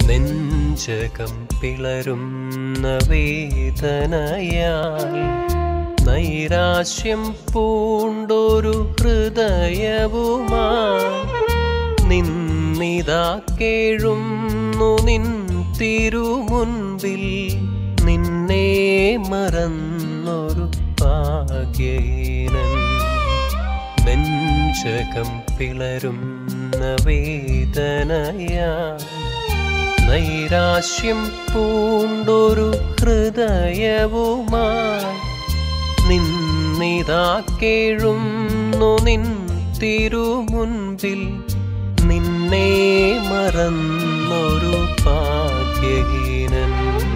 നെഞ്ചകം പിളരുന്ന വേദനയാൽ നൈരാശ്യം പൂണ്ടൊരു ഹൃദയവുമായി നിന്നിതാ കേഴുന്നു നിൻ തിരുമുൻപിൽ നിന്നെ മറന്നൊരു ഭാഗ്യഹീനൻ നെഞ്ചകം പിളരുന്ന വേദനയാൽ നൈരാശ്യം പൂണ്ടൊരു ഹൃദയവുമായി നിന്നിതാ കേഴുന്നു നിൻ തിരുമുൻപിൽ നിന്നെ മറന്നൊരു ഭാഗ്യഹീനൻ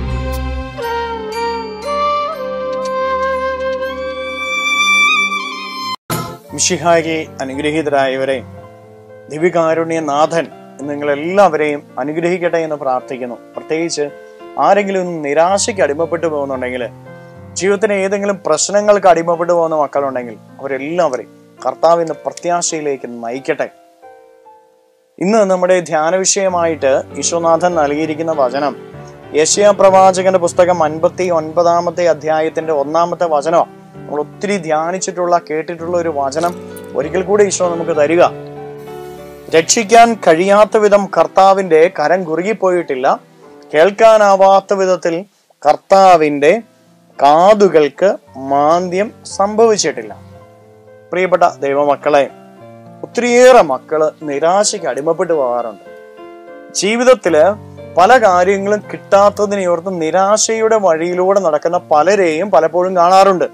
മിഷിഹായി അനുഗ്രഹീതരായവരെ ദിവികാരുണ്യ നാഥൻ നിങ്ങളെല്ലാവരെയും അനുഗ്രഹിക്കട്ടെ എന്ന് പ്രാർത്ഥിക്കുന്നു പ്രത്യേകിച്ച് ആരെങ്കിലും ഒന്ന് നിരാശയ്ക്ക് അടിമപ്പെട്ടു പോകുന്നുണ്ടെങ്കിൽ ജീവിതത്തിന് ഏതെങ്കിലും പ്രശ്നങ്ങൾക്ക് അടിമപ്പെട്ടു പോകുന്ന മക്കളുണ്ടെങ്കിൽ അവരെല്ലാവരെയും കർത്താവിന്റെ പ്രത്യാശയിലേക്ക് നയിക്കട്ടെ ഇന്ന് നമ്മുടെ ധ്യാന വിഷയമായിട്ട് ഈശോനാഥൻ നൽകിയിരിക്കുന്ന വചനം യശയ പ്രവാചകന്റെ പുസ്തകം അൻപത്തി ഒൻപതാമത്തെ അധ്യായത്തിന്റെ ഒന്നാമത്തെ വചനമാണ് നമ്മൾ ഒത്തിരി ധ്യാനിച്ചിട്ടുള്ള കേട്ടിട്ടുള്ള ഒരു വചനം ഒരിക്കൽ കൂടെ ഈശോ നമുക്ക് തരിക രക്ഷിക്കാൻ കഴിയാത്ത വിധം കർത്താവിന്റെ കരം കുറുകിപ്പോയിട്ടില്ല കേൾക്കാനാവാത്ത വിധത്തിൽ കർത്താവിന്റെ കാതുകൾക്ക് മാന്ദ്യം സംഭവിച്ചിട്ടില്ല പ്രിയപ്പെട്ട ദൈവമക്കളെ ഒത്തിരിയേറെ മക്കള് നിരാശയ്ക്ക് അടിമപ്പെട്ടു പോകാറുണ്ട് ജീവിതത്തില് പല കാര്യങ്ങളും കിട്ടാത്തതിനെ ഓർത്ത് നിരാശയുടെ വഴിയിലൂടെ നടക്കുന്ന പലരെയും പലപ്പോഴും കാണാറുണ്ട്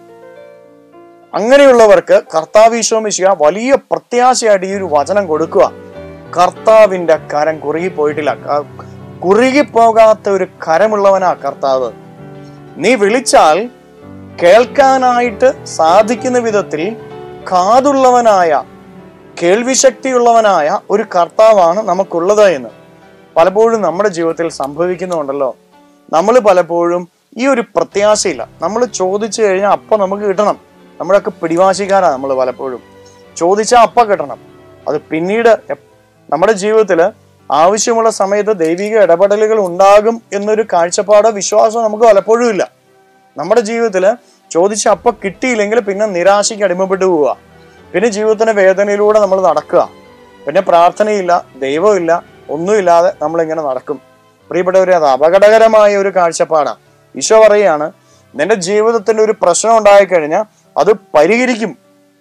അങ്ങനെയുള്ളവർക്ക് കർത്താവ് ഈശോമിശിക വലിയ പ്രത്യാശയായിട്ട് ഈ ഒരു വചനം കൊടുക്കുക കർത്താവിന്റെ കരം കുറുകിപ്പോയിട്ടില്ല ക- കുറുകിപ്പോകാത്ത ഒരു കരമുള്ളവനാ കർത്താവ് നീ വിളിച്ചാൽ കേൾക്കാനായിട്ട് സാധിക്കുന്ന വിധത്തിൽ കാതുള്ളവനായ കേൾവിശക്തിയുള്ളവനായ ഒരു കർത്താവാണ് നമുക്കുള്ളത് എന്ന് പലപ്പോഴും നമ്മുടെ ജീവിതത്തിൽ സംഭവിക്കുന്നുണ്ടല്ലോ നമ്മൾ പലപ്പോഴും ഈ ഒരു പ്രത്യാശയില്ല നമ്മൾ ചോദിച്ചു കഴിഞ്ഞാൽ അപ്പൊ നമുക്ക് കിട്ടണം നമ്മളൊക്കെ പിടിവാശിക്കാരാണ് നമ്മൾ പലപ്പോഴും ചോദിച്ചാൽ അപ്പ കിട്ടണം അത് പിന്നീട് എപ്- നമ്മുടെ ജീവിതത്തിൽ ആവശ്യമുള്ള സമയത്ത് ദൈവിക ഇടപെടലുകൾ ഉണ്ടാകും എന്നൊരു കാഴ്ചപ്പാടോ വിശ്വാസമോ നമുക്ക് പലപ്പോഴും ഇല്ല നമ്മുടെ ജീവിതത്തിൽ ചോദിച്ച അപ്പ കിട്ടിയില്ലെങ്കിൽ പിന്നെ നിരാശയ്ക്ക് അടിമപ്പെട്ടു പോവുക പിന്നെ ജീവിതത്തിന്റെ വേദനയിലൂടെ നമ്മൾ നടക്കുക പിന്നെ പ്രാർത്ഥനയില്ല ദൈവമില്ല ഒന്നുമില്ലാതെ നമ്മൾ ഇങ്ങനെ നടക്കും പ്രിയപ്പെട്ടവരെ അത് അപകടകരമായ ഒരു കാഴ്ചപ്പാടാണ് ഈശോ പറയാണ് നിന്റെ ജീവിതത്തിന്റെ ഒരു പ്രശ്നം ഉണ്ടായിക്കഴിഞ്ഞാൽ അത് പരിഹരിക്കും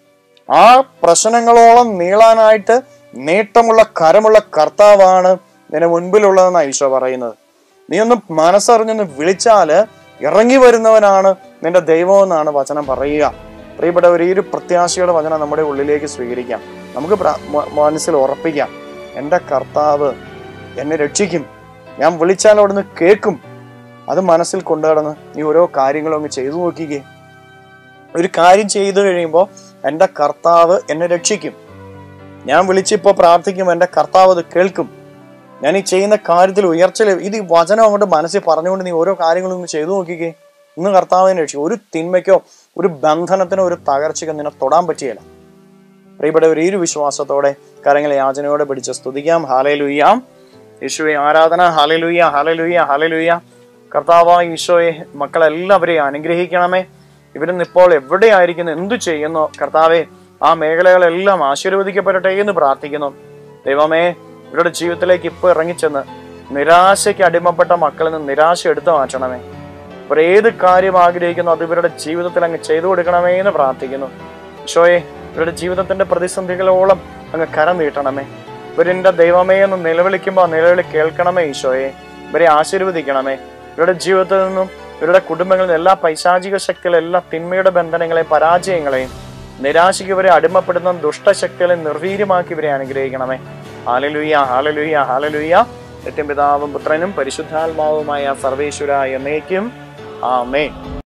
ആ പ്രശ്നങ്ങളോളം നീളാനായിട്ട് നേട്ടമുള്ള കരമുള്ള കർത്താവാണ് നിന്റെ മുൻപിലുള്ളതെന്നാണ് ഈശോ പറയുന്നത് നീ ഒന്ന് മനസ്സറിഞ്ഞൊന്ന് വിളിച്ചാല് ഇറങ്ങി വരുന്നവനാണ് നിന്റെ ദൈവം എന്നാണ് വചനം പറയുക പ്രിയപ്പെട്ടവർ ഈ ഒരു പ്രത്യാശയുടെ വചനം നമ്മുടെ ഉള്ളിലേക്ക് സ്വീകരിക്കാം നമുക്ക് പ്ര- മ- മനസ്സിൽ ഉറപ്പിക്കാം എൻ്റെ കർത്താവ് എന്നെ രക്ഷിക്കും ഞാൻ വിളിച്ചാൽ അവിടുന്ന് കേൾക്കും അത് മനസ്സിൽ കൊണ്ടുനടന്ന് നീ ഓരോ കാര്യങ്ങളും അങ്ങ് ചെയ്തു നോക്കിക്കേ ഒരു കാര്യം ചെയ്തു കഴിയുമ്പോൾ എൻ്റെ കർത്താവ് എന്നെ രക്ഷിക്കും ഞാൻ വിളിച്ചിപ്പോൾ പ്രാർത്ഥിക്കും എൻ്റെ കർത്താവ് അത് കേൾക്കും ഞാൻ ഈ ചെയ്യുന്ന കാര്യത്തിൽ ഉയർച്ച ലഭി- ഇത് ഈ വചനം അങ്ങോട്ട് മനസ്സിൽ പറഞ്ഞുകൊണ്ട് നീ ഓരോ കാര്യങ്ങളും ഒന്ന് ചെയ്തു നോക്കിക്കേ ഇന്ന് കർത്താവിനെ രക്ഷിക്കും ഒരു തിന്മയ്ക്കോ ഒരു ബന്ധനത്തിനോ ഒരു തകർച്ചയ്ക്കോ നിന്നെ തൊടാൻ പറ്റിയല്ല പ്രിയപ്പെട്ടവർ ഈ ഒരു വിശ്വാസത്തോടെ കരങ്ങളെ യാചനയോടെ പിടിച്ച് സ്തുതിക്കാം ഹാലയിലുയ്യാം യേശുവെ ആരാധന ഹാലയിലുയ്യ ഹാലയിലുയ്യ ഹാലയിലുയ്യ കർത്താവായ ഈശോയെ മക്കളെല്ലാവരെയും അനുഗ്രഹിക്കണമേ ഇവരിന്ന് ഇപ്പോൾ എവിടെയായിരിക്കുന്നു എന്തു ചെയ്യുന്നു കർത്താവെ ആ മേഖലകളെല്ലാം ആശീർവദിക്കപ്പെടട്ടെ എന്ന് പ്രാർത്ഥിക്കുന്നു ദൈവമേ ഇവരുടെ ജീവിതത്തിലേക്ക് ഇപ്പോൾ ഇറങ്ങിച്ചെന്ന് നിരാശയ്ക്ക് അടിമപ്പെട്ട മക്കളിൽ നിന്ന് നിരാശ എടുത്തു മാറ്റണമേ ഇവർ ഏത് കാര്യം ആഗ്രഹിക്കുന്നു അത് ഇവരുടെ ജീവിതത്തിൽ അങ്ങ് ചെയ്തു കൊടുക്കണമേ എന്ന് പ്രാർത്ഥിക്കുന്നു ഈശോയെ ഇവരുടെ ജീവിതത്തിന്റെ പ്രതിസന്ധികളോളം അങ്ങ് കരം നീട്ടണമേ ഇവരെന്റെ ദൈവമേ എന്ന് നിലവിളിക്കുമ്പോൾ ആ നിലവിളി കേൾക്കണമേ ഈശോയെ ഇവരെ ആശീർവദിക്കണമേ ഇവരുടെ ജീവിതത്തിൽ നിന്നും ഇവരുടെ കുടുംബങ്ങളിൽ നിന്ന് എല്ലാ പൈശാചിക ശക്തികളെ എല്ലാ തിന്മയുടെ ബന്ധനങ്ങളെയും പരാജയങ്ങളെയും നിരാശയ്ക്ക് ഇവരെ അടിമപ്പെടുന്ന ദുഷ്ടശക്തികളെ നിർവീര്യമാക്കി ഇവരെ അനുഗ്രഹിക്കണമേ ഹാലലുയ്യ ഹാലലുയ്യ ഹാലലുയ്യ സത്യം പിതാവും പുത്രനും പരിശുദ്ധാത്മാവുമായ സർവേശ്വര എന്നേക്കും ആമേ